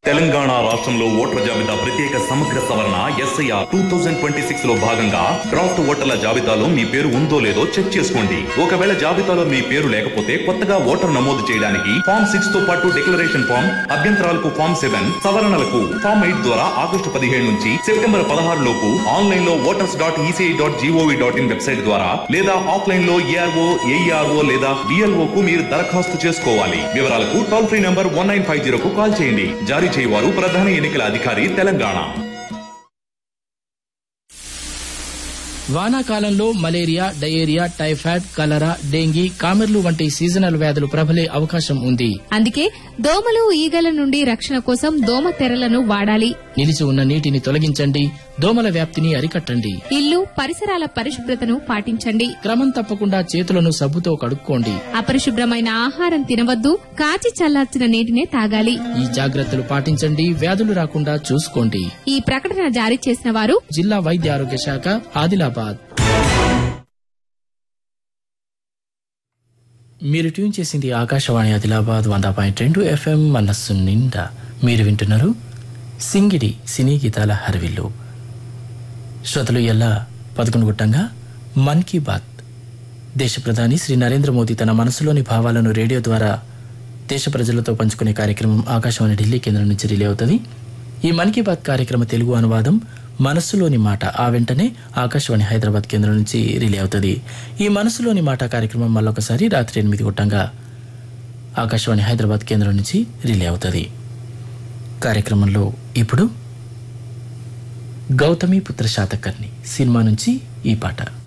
తెలంగాణ రాష్ట్రంలో ఓటర్ల జాబితా ప్రత్యేక సమగ్ర సవరణ SIR two thousand twenty six లో భాగంగా డ్రాఫ్ట్ ఓటర్ల జాబితాలో మీ పేరు ఉందో లేదో చెక్ చేసుకోండి ఒకవేళ జాబితాలో మీ పేరు లేకపోతే కొత్తగా ఓటర్ నమోదు చేయడానికి ఫామ్ సిక్స్ తో పాటు డిక్లరేషన్ ఫామ్ అభ్యంతరాలకు ఫామ్ సెవెన్ సవరణలకు ఫామ్ ఎయిట్ ద్వారా ఆగస్టు పదిహేడు నుంచి సెప్టెంబర్ పదహారు లోపు ఆన్లైన్ లో voters dot ECI dot GOV dot in website ద్వారా లేదా ఆఫ్లైన్ లో ఏఆర్ఓ ఏఈఆర్ఓ లేదా డిఎల్ఓ కు మీరు దరఖాస్తు చేసుకోవాలి వివరాలకు toll free number one nine five zero కు కాల్ చేయండి జారీ చేయవారు ప్రధాన ఎన్నికల అధికారి తెలంగాణ వానాకాలంలో malaria diarrhoea typhoid cholera dengue కామెర్లు వంటి సీజనల్ వ్యాధులు ప్రబలే అవకాశం ఉంది అందుకే దోమలు ఈగల నుండి రక్షణ కోసం దోమ తెరలను వాడాలి నిలిచి ఉన్న నీటిని తొలగించండి దోమల వ్యాప్తిని అరికట్టండి ఇల్లు పరిసరాల పరిశుభ్రతను పాటించండి క్రమం తప్పకుండా చేతులను సబ్బుతో కడుక్కోండి అపరిశుభ్రమైన ఆహారం తినవద్దు కాచి చల్లార్చిన నీటినే తాగాలి ఈ జాగ్రత్తలు పాటించండి వ్యాధులు రాకుండా చూసుకోండి ఈ ప్రకటన జారీ చేసిన వారు జిల్లా వైద్య ఆరోగ్య శాఖ ఆదిలాబాద్ మీరు ట్యూన్ చేసింది ఆకాశవాణి ఆదిలాబాద్ వంద పాయింట్ రెండు ఎఫ్ఎం మనస్సు నిండా మీరు వింటున్నారు సింగిడి సినీ గీతాల హరవిల్లు శ్రోతలు ఎలా పదకొండు గుట్టంగా మన్ కీ బాత్ దేశ ప్రధాని శ్రీ నరేంద్ర మోదీ తన మనసులోని భావాలను రేడియో ద్వారా దేశ ప్రజలతో పంచుకునే కార్యక్రమం ఆకాశవాణి ఢిల్లీ కేంద్రం నుంచి రిలే అవుతుంది ఈ మన్ కీ బాత్ కార్యక్రమ తెలుగు అనువాదం మనస్సులోని మాట ఆ వెంటనే ఆకాశవాణి హైదరాబాద్ కేంద్రం నుంచి రిలే అవుతుంది ఈ మనసులోని మాట కార్యక్రమం మళ్ళొకసారి రాత్రి ఎనిమిది గుట్టంగా ఆకాశవాణి హైదరాబాద్ కేంద్రం నుంచి రిలే అవుతుంది కార్యక్రమంలో ఇప్పుడు గౌతమి పుత్ర శాతకర్ణి సినిమా నుంచి ఈ పాట